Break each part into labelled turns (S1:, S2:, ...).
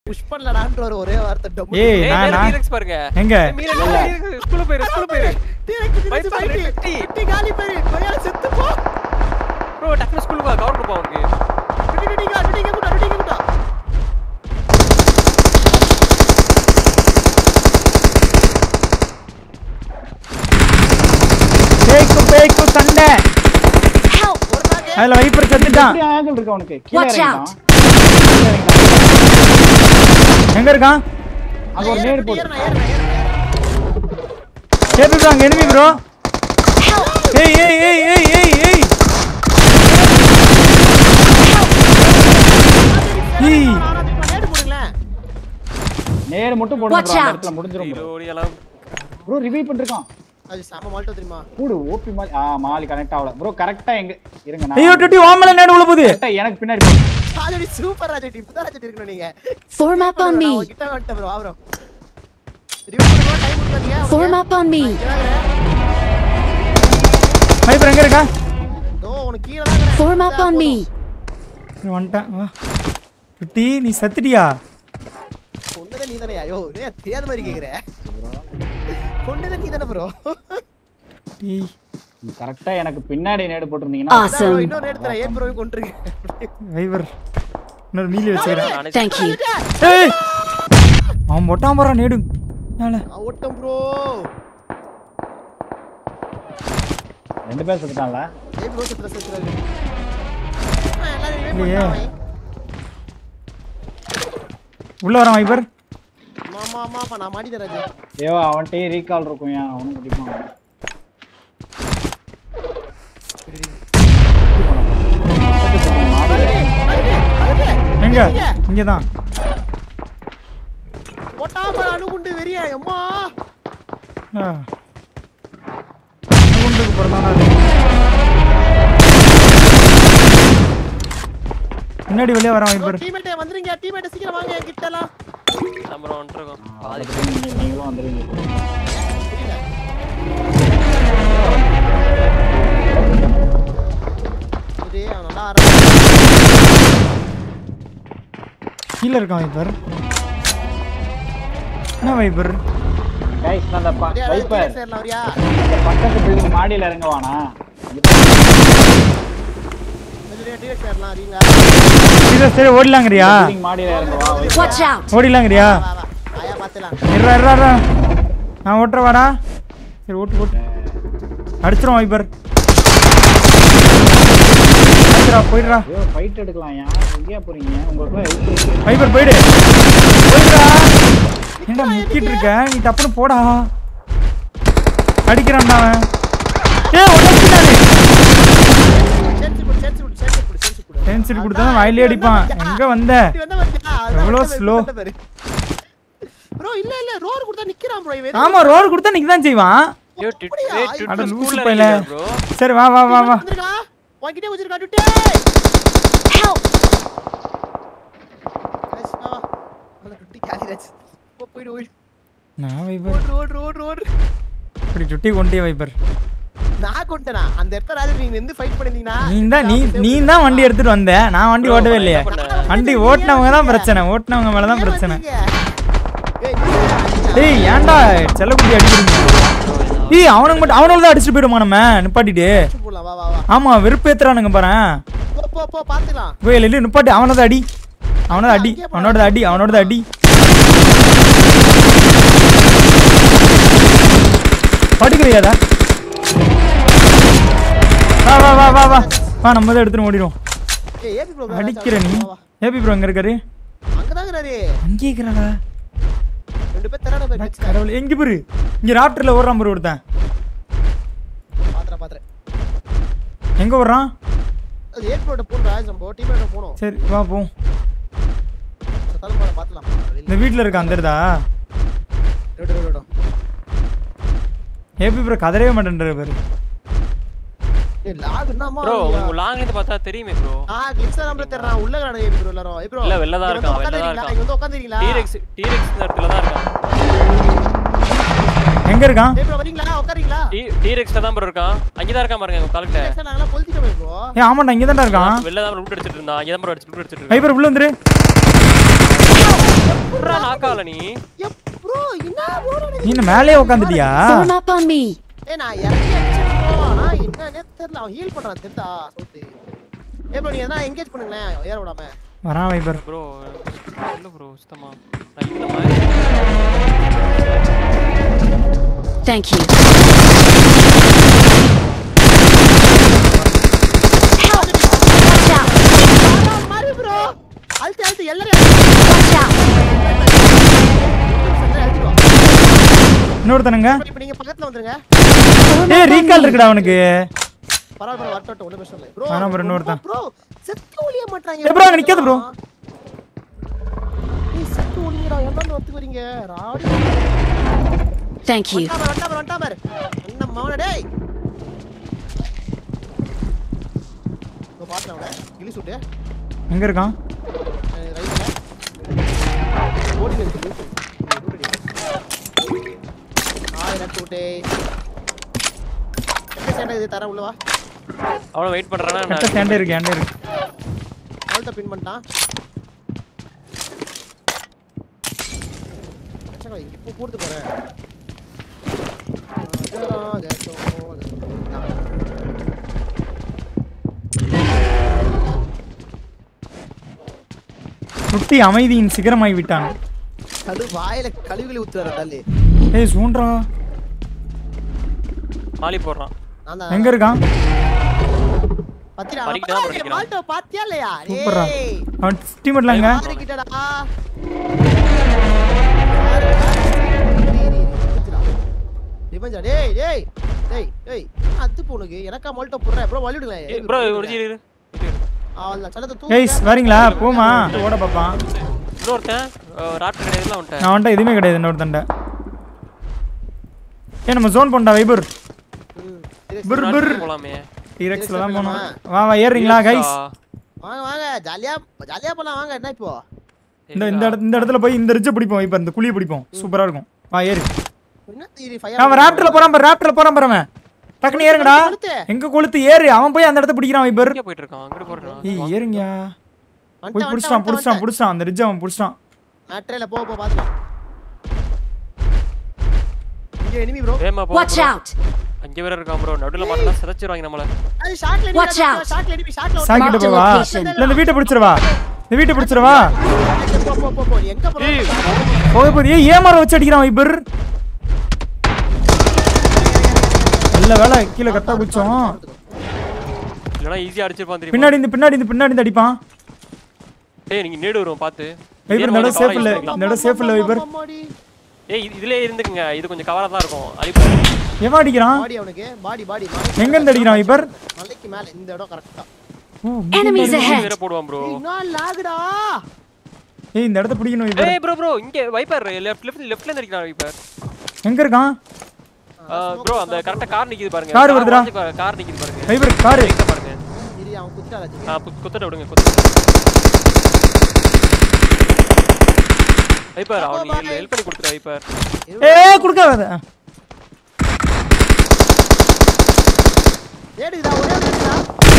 S1: Push பண்ணலடான்ற ஒரு ஒரே வார்த்தை டம்மு
S2: ஏய்
S3: ஏய்
S2: நான்
S3: மேல
S2: நான்
S3: T-Rex பாருங்க
S2: எங்க
S3: மீரா ஸ்கூல்ல போயிரு ஸ்கூல்ல போயிரு
S1: டீரக்ஸ்
S3: Fight
S1: டீரக்ஸ்
S3: பண்ணு,
S1: ஃபைட்
S3: டீ.
S1: டீ காலி போய் கொய்யா செத்து போ
S3: ப்ரோ டக்குனு ஸ்கூலுக்கு வா கவர் கொடுப்பா உனக்கு
S1: டீ டீ டீ டீ குடா டீ குடா
S2: பேக்கு பேக்கு சண்டை
S1: ஒரு நாக்கு
S2: அதுல வைப்பர் செத்துட்டான்
S4: எப்படி ஆங்கிள் இருக்கு அவனுக்கு கீழே
S5: Watch
S4: இறங்கிட்டான்
S5: out.
S4: கீழே இறங்கிட்டான்.
S2: எங்க இருக்கான்
S4: அங்க ஒரு நேடு போடு
S1: ஏறுறேன் ஏறுறேன் ஏறுறேன்
S2: ஏய் ப்ரோ அங்க enemy ப்ரோ ஏய் ஏய் ஏய் ஏய் ஏய் ஏய் ஏய்
S1: நேடு போடுங்களேன்
S4: நேடு மட்டும்
S5: Watch
S4: போடுங்க
S5: out.
S4: இடத்துல முடிஞ்சிரும் bro.
S3: ஓடி எல்லாம்
S4: ப்ரோ ரிவைவ் பண்ணிருக்கான்
S1: அது செம மால்ட்டோ தெரியுமா
S4: கூடு ஓபி மாலி ஆ மாலி கனெக்ட் ஆகல ப்ரோ கரெக்ட்டா எங்க இருங்க நான்
S2: ஐயோ டட்டி ஓமல நேடு உள்ள போகுது
S4: கரெக்ட்டா எனக்கு பின்னாடி போ.
S1: ராஜடி சூப்பர் ராஜடி இப்பதான் ராஜடி இருக்கணும் நீங்க
S5: Form up on me.
S1: கிட்ட வந்துட்டேன் ப்ரோ ஆவரம் ரிவ்யூ பண்ணுங்க டைம் கொடுத்தீங்க
S5: Form up on me.
S2: Viper எங்க இருக்கா
S1: தோ உனக்கு கீழ தான்
S5: Form up on me.
S2: நீ வந்துட்டேன் வா குட்டி நீ சத்துட்டியா
S1: கொண்டதே நீ தானே ஐயோ நீ தெரியாத மாதிரி கேக்குற கொண்டதே நீ தானே ப்ரோ
S2: ஏய்
S4: கரெக்டா எனக்கு பின்னாடி நேடு போட்டிருந்தீங்கன்னா
S5: Awesome.
S1: இன்னொரு எடுத்துறேன் ஏன் ப்ரோ கொண்டிருக்கேன்
S2: வைப்பர் இன்னொரு மீலி வச்சுக்கிறேன்
S3: நானே
S5: Thank you.
S2: ஏய் அவன் மொட்டான் போறான் நேடு மேல
S1: ஓட்டம் ப்ரோ
S4: ரெண்டு பேர் செத்துட்டான்ல
S1: ஏய் ப்ரோ சுத்துற சுத்துறாரு எல்லாரும் ரிவே
S2: இல்லையே.
S1: பண்ணாங்க
S2: உள்ள வரான் வைப்பர்
S1: மாமா மாமா நான் மாடி தரேன்
S4: ஏவோ அவன்கிட்டயே ரீகால் இருக்கும் ஏன் அவனும் கட்டிப்பான்
S2: எங்க இங்கதான்
S1: ஒட்டாம அணுகுண்டு வெறியா அம்மா
S2: ஆ. அணுகுண்டுக்கு பிறந்தானா அது? முன்னாடி வெளியே வரான் வைப்பர்
S1: டீம்மேட்டே வந்துருங்க டீம்மேட்டே சீக்கிரம் வாங்க என் கிட்ட எல்லாம்
S3: நம்ம வந்துருக்கோம் பாதி
S4: நீங்க- நீங்களும் வந்துருங்க
S1: இது அவன் நல்லா ஆடுறான்
S2: கீழே இருக்கான் வைப்பர் என்ன வைப்பர்
S4: கைஸ் நான் அந்த ப-
S1: டேய், அதாவது
S4: வைப்பர்
S1: கீழே சேரலாம் வரியா
S4: இந்த பக்கத்து பில்டிங் மாடியில இறங்குவானா
S1: டீரக்ட் சேரலாம் வரீங்க
S2: சரி சரி ஓடிலாங்கிறியா
S4: பில்டிங் மாடியில இறங்குவா
S5: Watch out.
S2: ஓடிலாங்கிறியா
S1: வா வா ஆயா பாத்துலாம்
S2: இருடா இருடா இருடா. நான் ஓட்டுற வாடா சரி ஓட்டு ஓட்டு அடிச்சிரும் வைப்பர் அடிச்சிடா போயிடுறா
S4: ஐயோ ஃபைட் எடுக்கலாம் யார் எங்கேயா போறீங்க உங்களுக்கு ஹெல்ப் இருக்கு
S2: வைப்பர் போயிடு போயிடுறா என்ன முக்கிட்டு இருக்க நீ டப்புனு போடா அடிக்கிறான்டா அவன் ஏ உடச்சிட்டானே
S1: சென்சி போடு சென்சி போடு சென்சி போடு சென்சி போடு
S2: டென்சிட்டி கொடுத்தா வாயிலே அடிப்பான் எங்க வந்த
S1: இப்படி வந்தா பாத்தியா? அதான்
S2: எவ்வளோ
S1: வந்த
S2: slow.
S1: பாரு. bro இல்ல இல்ல ரோர் கொடுத்தா நிக்கிறான் ப்ரோ இவன்
S2: ஆமா ரோடு கொடுத்தா நீங்க தான் செய்வான்
S3: ஐயோ டி-
S1: அப்படியா?
S3: ஏய்,
S1: இப்ப
S3: டி-
S2: அட லூசு
S3: ஸ்கூல்ல
S2: பையல.
S3: இருக்கீங்க bro
S2: சரி வா வா வா வா
S1: வந்திருக்கா உன்கிட்ட வச்சிருக்கா டுட்டே
S5: Help.
S1: ராஜ், வா, வா. அந்த டுட்டி காலி ராஜ். போ, போயிடு போயிடு
S2: நான் வைப்பர்
S1: ஓடு ஓடு ஓடு ஓடு
S2: இப்படி சுட்டி கொண்டே வைப்பர்
S1: நான் கொண்டனா அந்த இடத்துல ராஜ் நீங்க வந்து ஃபைட் பண்ணிருந்தீங்கன்னா
S2: நீ தான் நீ நீ தான் வண்டி எடுத்துட்டு வந்த நான் வண்டி ஓட்டவே இல்லையே வண்டி ஓட்டுனவங்க தான் பிரச்சனை ஓட்டுனவங்க மேல தான் பிரச்சனை டேய் ஏன்டா செல்லக்குட்டி அடிக்கிறீங்க ஏய் அவனுக்கு மட்டும் அவனால தான் அடிச்சுட்டு போயிடுமா நம்ம நிப்பாட்டிட்டு
S1: போலாம் வா வா வா
S2: ஆமா வெறுப்பேத்துறானுங்க பாரு
S1: போ போ போ பாத்துக்கலாம்
S2: கோயில் இல்லை நிப்பாட்டி அவனோட அடி அவனோட அடி அவனோட அடி அவனோட அடி படுக்கிறியாடா வா வா வா வா வா வா நம்ம தான் எடுத்துட்டு ஓடிடுவோம்
S1: ஏய் ஏபி ப்ரோ
S2: அடிக்கிற நீ ஏபி ப்ரோ எங்க இருக்காரு
S1: அங்கதாங்க ராரி
S2: அங்கே இருக்கிறாடா
S1: ரெண்டு பேர் தரான பேர் வெச்சு
S2: கடவுள் எங்க பாரு இங்க ராப்டர்ல ஓடுறான் பாரு ஒருத்தன்
S1: பாத்துற பாத்துற
S2: எங்க ஓடுறான்
S1: அது ஏபி ப்ரோட போன் ராஜ் நம்ம டீமோட போணும்
S2: சரி வா போம்
S1: சத்தால போற பாத்துலாம்
S2: இந்த வீட்ல இருக்க அந்த இருந்தா
S1: ரெடு ரெடு ரெடு
S2: ஏபி ப்ரோ கதறவே மாட்டேன்றாரு பாரு
S1: ஏய் லாக் என்னமா
S3: ப்ரோ உங்க லாங் இருந்து பார்த்தா தெரியுமே ப்ரோ
S1: ஆ கிளிக்ஸ் நம்பர் தெரியறான் உள்ள கடை ஏபி ப்ரோ எல்லாரும் ஏபி ப்ரோ
S3: இல்ல, வெளில தான் இருக்கான், வெளில தான் இருக்கான்.
S1: இங்க வந்து உட்கார்ந்திருக்கீங்களா
S3: டீரெக்ஸ் டீரெக்ஸ் இந்த இடத்துல தான் இருக்கான்
S2: எங்க எங்க இருக்கான்
S1: டேய் ப்ரோ வரீங்களா உட்காரீங்களா
S3: டீரெக்ஸ்ல தான் ப்ரோ இருக்கான் அங்கே தான் இருக்கான் பாருங்க உங்க காலுக்கிட்ட
S1: சார் நாங்கலாம் கொளுத்திட்டோமே ப்ரோ
S2: ஏ ஆமாண்டா இங்க தான்டா இருக்கான்
S3: வெளில தான் லூட் அடிச்சிட்டு இருந்தான் அங்கே தான் ப்ரோ அடிச்சு லூட் அடிச்சிட்டு இருக்கான்
S2: வைபர் உள்ள வந்துரு
S3: புறா நாக்கால நீ
S1: ப்ரோ என்ன ப்ரோ
S2: நீ என்ன மேலேயே உட்காந்துட்டியா
S5: Form up on me.
S1: ஏய் நான் இறங்கி அடிச்சேன் bro. ஆனா என்னன்னே தெரியல அவன் ஹீல் பண்றான் தெரியுதா சொல்லிட்டு ஏய் ப்ரோ நீ எதனா என்கேஜ் பண்ணுங்களேன் ஏற விடாம
S2: வரான் வைபர்
S3: ப்ரோ இல்ல ப்ரோ சுத்தமா நான் இந்த மாதிரி
S5: Thank you. Help! Watch out!
S1: மாறு ப்ரோ அழுத்து அழுத்து எல்லாரும்
S5: Watch out!
S1: அழுத்துவோம்
S2: இன்னொருத்தனுங்க
S1: இப்போ நீங்க பக்கத்துல வந்துருங்க
S5: Form
S2: ஏய்
S5: up on
S2: ரீகால்
S5: me.
S2: இருக்குடா அவனுக்கு
S1: பரவாயில்ல bro, வரட்டும் ஒன்றும் பிரச்சனை இல்லை ப்ரோ
S2: வேணாம் bro, இன்னொருத்தன்.
S1: ப்ரோ செத்து ஒளிய மாட்டாங்க
S2: ஏய் bro, அங்க நிக்காத bro.
S1: ஏய் செத்து ஒளிங்கடா எல்லாம் வந்து வரீங்க ராடி
S5: Thank you.
S1: வண்டா வண்டா வண்டா என்ன மவன டேய் இப்போ பாத்துறேன் அவனை கிளி சுட்டு
S2: எங்க இருக்கான்
S1: ரைட்ல ஓடி நிறுத்து ஆய் நட்டு விட்டே எங்க சேண்டை இது தர உள்ள வா
S3: அவனை வெயிட் பண்றானா
S2: கட்ட
S3: நான்
S2: சேண்டே இருக்கு ஏண்டே இருக்கு
S1: அவள்கிட்ட பின் பண்ணிட்டான் சரி, இப்போ கூட்டு போறேன்
S2: குட்டி அமைதியின் சிகரமாய் விட்டான்
S1: கழு வாயில கழுவிகளி ஊத்துறாரு தள்ளி
S2: ஏய் சூன்றா
S3: மாலி போடுறான்
S1: நான் தான்
S2: எங்க இருக்கான்
S1: பத்திரா
S3: படிக்கிட்டு தான் படிக்கிறான்.
S1: மால்ட்டோ பாத்தியா இல்லையா
S2: சூப்பர்ரா.
S1: டேய்
S2: அவன் டீமெட்ல எங்க
S1: மாறிக்கிட்டடா ரிவெஞ்சா டேய் டேய் டேய் டேய் அது போனுக்கு எனக்கா மால்ட்டோ போடுற ப்ரோ வழி விடுங்க
S3: ஏய் ப்ரோ ஒரு ஜீரோ இரு
S1: அவள சடத்தை
S2: ஏய்ஸ்
S1: தூக்கு
S2: வரீங்களா போமா ஓட பாப்பான்
S3: இன்னொருத்தன் ராப்டர் கிடையாதுல அவன்கிட்ட
S2: நான் வந்துட்டு எதுவுமே கிடையாது இன்னொருத்தண்ட ஏ நம்ம ஜோன் போண்டா வைபர் பிர் பிர்
S3: ராப்டர் போலாமே
S2: டீரெக்ஸ்ல தான் போனோம் வா வா ஏறுறீங்களா கைஸ்
S1: வாங்க வாங்க ஜாலியா ஜாலியா போலாம் வாங்க என்ன இப்போ
S2: இந்த இந்த இடத்துல இந்த இடத்துல போய் இந்த ரிட்ஜை பிடிப்போம் இப்போ இந்த குழியை பிடிப்போம் சூப்பரா இருக்கும் வா ஏறு
S1: என்ன தீரி ஃபயர்
S2: அவன் ராப்டர்ல போறான் பாரு ராப்டர்ல போறான் பாரு அவன் டக்குனு ஏறுங்கடா
S1: கொளுத்து.
S2: எங்க கொளுத்து ஏறு அவன் போய் அந்த இடத்த பிடிக்கிறான் வைபர்
S3: எங்க போயிட்டு இருக்கான் அங்க போறான்
S2: ஏய் ஏறுங்க போய் புடிச்சிட்டான் புடிச்சிட்டான் புடிச்சிட்டான் அந்த ரிட்ஜ் அவன் புடிச்சிட்டான்
S1: மேட்ரேல போ போ பாத்துக்கலாம் இங்க எனிமி ப்ரோ
S3: வேமா போ
S5: Watch
S3: bro.
S5: out!
S3: அங்க வேற இருக்கான் ப்ரோ நடுவுல மாட்டா சிதைச்சிருவாங்க நம்மள
S1: அது ஷாட்ல
S5: Watch out.
S1: ஷாட்ல எனிமி ஷாட்ல
S2: சாக்கிட்ட
S5: Mark the
S2: போவா
S5: location.
S2: இல்ல இந்த வீட்டை பிடிச்சிருவா இந்த வீட்டை பிடிச்சிருவா
S1: போ போ போ போ நீ எங்க போற
S2: போக போகுது ஏய் ஏமாற வச்சு அடிக்கிறான் வைபர் நல்ல வேலை கீழே கத்தா குச்சோம்
S3: இல்லனா ஈஸியா அடிச்சிருப்பான் தெரியுமா
S2: பின்னாடி இந்த பின்னாடி இந்த பின்னாடி இந்த அடிப்பான்
S3: டேய் நீங்க நேடு வரும் பாத்து
S2: வைபர் இந்த இடம் சேஃப் இல்ல இந்த இடம் சேஃப் இல்ல வைபர்
S3: ஏய் இது- இதுலயே இருந்துக்குங்க இது கொஞ்சம் கவரா தான் இருக்கும் அழிப்பு
S2: எவன் அடிக்கிறான்
S1: பாடி அவனுக்கு பாடி பாடி
S2: எங்க இருந்து அடிக்கிறான் வைபர்
S1: மலைக்கு மேல இந்த இடம் கரெக்ட்டா
S2: ஓ,
S5: Enemies ahead!
S3: வேற போடுவான் ப்ரோ
S1: இன்னும் லாகுடா
S2: ஏய் இந்த இடத்த பிடிக்கணும் வைபர்
S3: ஏய் ப்ரோ ப்ரோ இங்க வைப்பர் லெஃப்ட் லெஃப்ட் லெஃப்ட்ல இருந்து அடிக்கிறான் வைப்பர்
S2: எங்க இருக்கான்
S3: ப்ரோ அந்த கரெக்ட்டா கார் நிக்குது பாருங்க
S2: Car வருதுடா.
S3: கார் நிக்குது பாருங்க
S2: வைபர் காரு
S3: ரைட்ல பாருங்க
S1: இரு அவன் குத்திட்டாச்சு
S3: ஆ பு- குத்தட விடுங்க குத்த வைப்பர் அவன் நீ ஹெல்ப் பண்ணி கொடுத்துரு வைப்பர்
S2: ஏய் குடுக்காத
S1: ஏடுடா ஒரே ஒரு ஏடுடா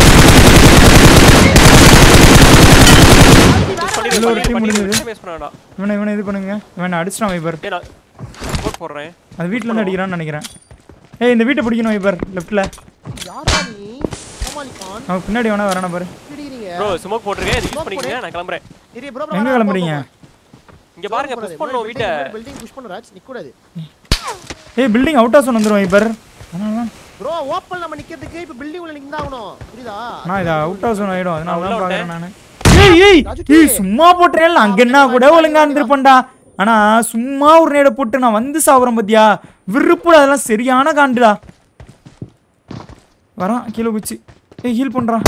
S2: இல்ல, ஒரு team முடிஞ்சது.
S3: வேஸ்ட் பண்ணடா
S2: இவனை இவனை இது பண்ணுங்க இவனை அடிச்சிட்டான் வைபர்
S3: ஏய் நான் ஸ்மோக் போடுறேன்
S2: அது வீட்ல இருந்து அடிக்கிறான்னு நினைக்கிறேன் ஏய் இந்த வீட்டை பிடிக்கணும் வைபர் லெஃப்ட்ல
S1: யாரா நீ கோமாளி கான்
S2: அவன் பின்னாடி வேணா வரான பாரு
S1: பிடிக்கிறீங்க
S3: ப்ரோ ஸ்மோக் போட்டுருக்கேன் இது யூஸ் பண்ணிக்கங்க நான் கிளம்புறேன்
S1: இரு ப்ரோ
S2: எங்க கிளம்புறீங்க
S3: இங்க பாருங்க புஷ் பண்ணோம் வீட்டை
S1: பில்டிங் புஷ் பண்ணு ராஜ் நிக்க கூடாது
S2: ஏய் பில்டிங் அவுட் ஹவுஸ் வந்துரும் வைபர் அதனால தான்
S1: ப்ரோ ஓப்பன்ல நம்ம நிக்கிறதுக்கு இப்ப பில்டிங் உள்ள நிக்க ஆகணும் புரியுதா
S2: நான் இது அவுட் ஹவுஸ் ஆயிடும் அதனால
S3: உள்ள
S2: தான்
S3: விட்டேன்.
S2: பாக்குறேன் நானு ஏய் ஏய் ஏய் சும்மா போட்டுறேன் அங்க என்ன கூட ஒழுங்கா இருந்திருப்பேன்டா ஆனா சும்மா ஒரு நேட போட்டு நான் வந்து சாகுறேன் பாத்தியா விருப்புல அதெல்லாம் சரியான காண்டுடா வரான் கீழே குச்சி ஏய் ஹீல் பண்றான்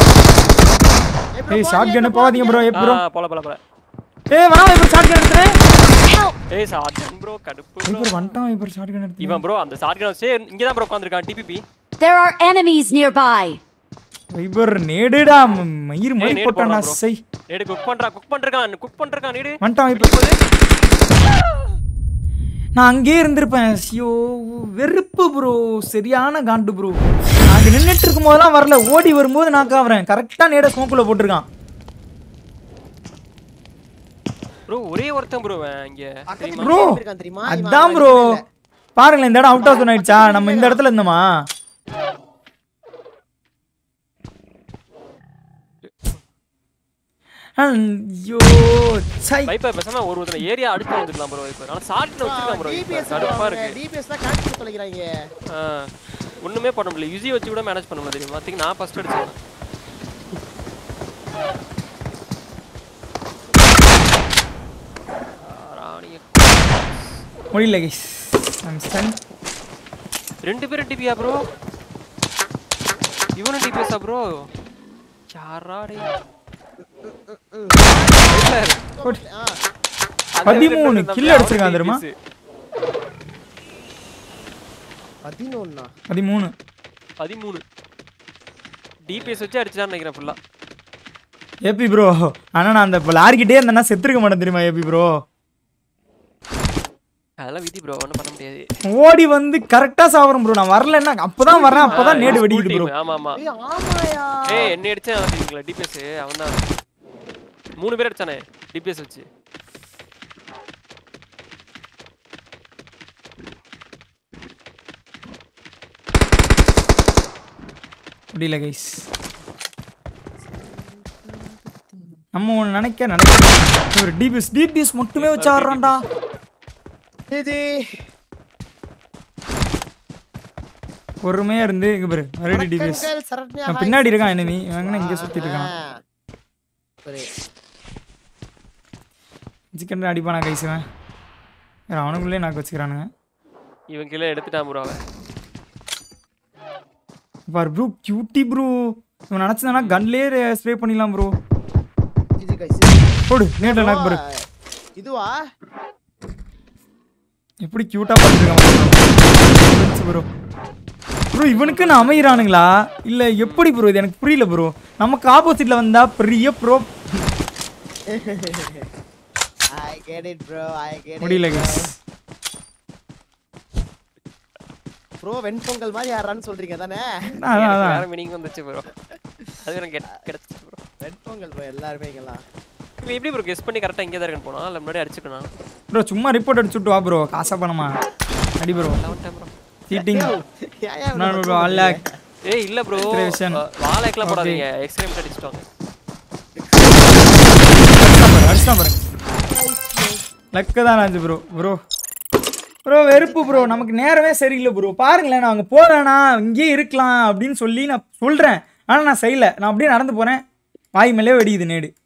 S2: ஏய் ஷார்ட் கன் போகாதீங்க ப்ரோ ஏய் ப்ரோ
S3: ஆ போல போல போல
S2: ஏய் வரா வைப்பர் ஷார்ட் கன் எடுத்துறேன்
S3: ஏய் சாட்கன் ப்ரோ கடுப்பு bro.
S2: வைப்பர் வந்துட்டான் வைப்பர் ஷார்ட் கன் எடுத்து
S3: இவன் ப்ரோ அந்த சாட்கன் சே இங்க தான் ப்ரோ உட்கார்ந்திருக்கான் டிபிபி
S5: There are enemies nearby.
S2: Viper நேடுடா ம- மயிர் மாதிரி
S3: நேடு
S2: போட்டான்டா
S3: போடுறான் bro.
S2: செய்
S3: நேடு குக் பண்றா குக் பண்றான் குக் பண்றான் நேடு
S2: வந்துட்டான் வைப்பர் நான் அங்கேயே இருந்திருப்பேன் ஐயோ வெறுப்பு ப்ரோ சரியான காண்டு ப்ரோ அங்கே நின்றுட்டு இருக்கும் போதெல்லாம் வரல ஓடி வரும்போது நான் காவறேன் கரெக்டாக நேட ஸ்மோக்குள்ள போட்டிருக்கான்
S3: ப்ரோ ஒரே ஒருத்தன் ப்ரோ இங்க தெரியுமா
S2: ப்ரோ
S1: இருக்கான் தெரியுமா இவன்
S2: அதான்
S1: அவன்
S2: ப்ரோ
S1: இல்ல.
S2: பாருங்களேன் இந்த இடம் அவுட் ஆஃப் ஆயிடுச்சா நம்ம இந்த இடத்துல இருந்தோமா ஐயோ சை
S3: வைப்பர் பேசாம ஒரு ஒருத்தன ஏரியா அடுத்து வந்துக்கலாம் ப்ரோ வைப்பர் ஆனா ஷார்ட்ல வச்சிருக்கான் ப்ரோ
S1: DPS
S3: கடுப்பா இருக்கு
S1: DPS தான் கனெக்ட் பண்ணி தொலைக்கிறாங்க
S3: ஆ, ஒண்ணுமே பண்ண முடியல யூசி வச்சு கூட மேனேஜ் பண்ண முடியல தெரியுமா திங்க் நான் ஃபர்ஸ்ட் அடிச்சேன் ராணிய
S2: முடியல கைஸ் ஐம் ஸ்டன்
S3: ரெண்டு பேரும் டிபியா ப்ரோ இவனும் டிபிஎஸ்ஸா ப்ரோ யாராடே
S1: ஆ
S2: பதிமூணு kill அடிச்சிருக்கான் தெரியுமா?
S1: பதினொன்னா
S2: பதிமூணு
S3: பதிமூணு டிபிஎஸ் வச்சு அடிச்சுதான் நினைக்கிறேன் ஃபுல்லா
S2: ஏபி ப்ரோ ஆனா நான் அந்த லாரிக்கிட்டே இருந்தேன்னா செத்துருக்க மாட்டேன் தெரியுமா ஏபி ப்ரோ
S3: அதெல்லாம் விதி ப்ரோ ஒன்றும் பண்ண முடியாது
S2: ஓடி வந்து கரெக்டா சாவறேன் ப்ரோ நான் வரலன்னா அப்பதான் வரேன் அப்பதான் நேடு வெடிக்குது ப்ரோ
S3: ஆமா ஆமா
S1: ஏய் ஆமாயா
S3: ஏய் என்ன அடிச்சான் தெரியுங்களா டிபிஎஸ் அவன் தான் மூணு பேர் அடிச்சானே டிபிஎஸ் வச்சு
S2: முடியல கைஸ் நம்ம ஒன்று நினைக்க நினைக்க ஒரு டிபிஎஸ் டிபிஎஸ் மட்டுமே வச்சு ஆடுறான்டா
S1: இது
S2: பொறுமையா இருந்து இங்க பாரு மறுபடியும் டிபிஎஸ்
S1: வணக்கங்கள், சரண்யா
S2: நான்
S1: hi.
S2: பின்னாடி இருக்கான் enemy இவன் இங்க சுத்திட்டு இருக்கான்
S1: ஆ. சரி
S2: சிக்கன் அடிப்பானா கைஸ் இவன் வேற அவனுக்குள்ளே நாக்கு வச்சுக்கிறானுங்க
S3: இவன் கீழே எடுத்துட்டான் ப்ரோ அவன்
S2: பாரு ப்ரோ கியூட்டி ப்ரோ இவன் நினச்சிதானா கன்லேயே ஸ்ப்ரே பண்ணிடலாம் ப்ரோ
S1: ஜிஜி guys.
S2: போடு நேரில் நாக்கு பாரு
S1: இதுவா
S2: எப்படி க்யூட்டாக பார்த்துருக்கான் ப்ரோ ப்ரோ இவனுக்கு நான் அமைகிறானுங்களா இல்லை எப்படி ப்ரோ இது எனக்கு புரியல ப்ரோ நமக்கு ஆப்போசிட்டில் வந்தா பெரிய bro
S1: I get it bro I get
S2: முடியல கைஸ்
S1: ப்ரோ வெண்பொங்கல் மாதிரி யாரான்னு சொல்றீங்க தானே
S2: அதான்
S3: எனக்கு
S2: அதான்
S3: வேற மீனிங் வந்துச்சு ப்ரோ அது எனக்கு கெட்- கிடைச்சிச்சு ப்ரோ
S1: வெண்பொங்கல் ப்ரோ எல்லாருமே இங்கெல்லாம்
S3: இவன் எப்படி ப்ரோ கெஸ் பண்ணி கரெக்டாக இங்கே தான் இருக்குன்னு போனா இல்லை முன்னாடி அடிச்சுக்கணும்
S2: ப்ரோ சும்மா ரிப்போர்ட் அடிச்சுட்டு வா ப்ரோ காசா பணமா அடி ப்ரோ
S3: லெவன் ப்ரோ
S2: சீட்டிங்
S1: ஏன் ஏன்
S2: நான் ப்ரோ அல்ல
S3: ஏய் இல்ல ப்ரோ
S2: Extraction.
S3: வாழைக்கெல்லாம்
S2: Okay.
S3: போடாதீங்க எக்ஸ்ட்ரீம் அடிச்சிட்டாங்க
S2: அடிச்சுதான் பாருங்க லக்கு தான் ஆச்சு ப்ரோ ப்ரோ ப்ரோ வெறுப்பு ப்ரோ நமக்கு நேரமே சரியில்லை ப்ரோ பாருங்களேன் நான் அங்கே போறேனா இங்கேயே இருக்கலாம் அப்படின்னு சொல்லி நான் சொல்கிறேன் ஆனால் நான் செய்யல நான் அப்படியே நடந்து போகிறேன் வாய் மேலே வெடிக்குது நேடு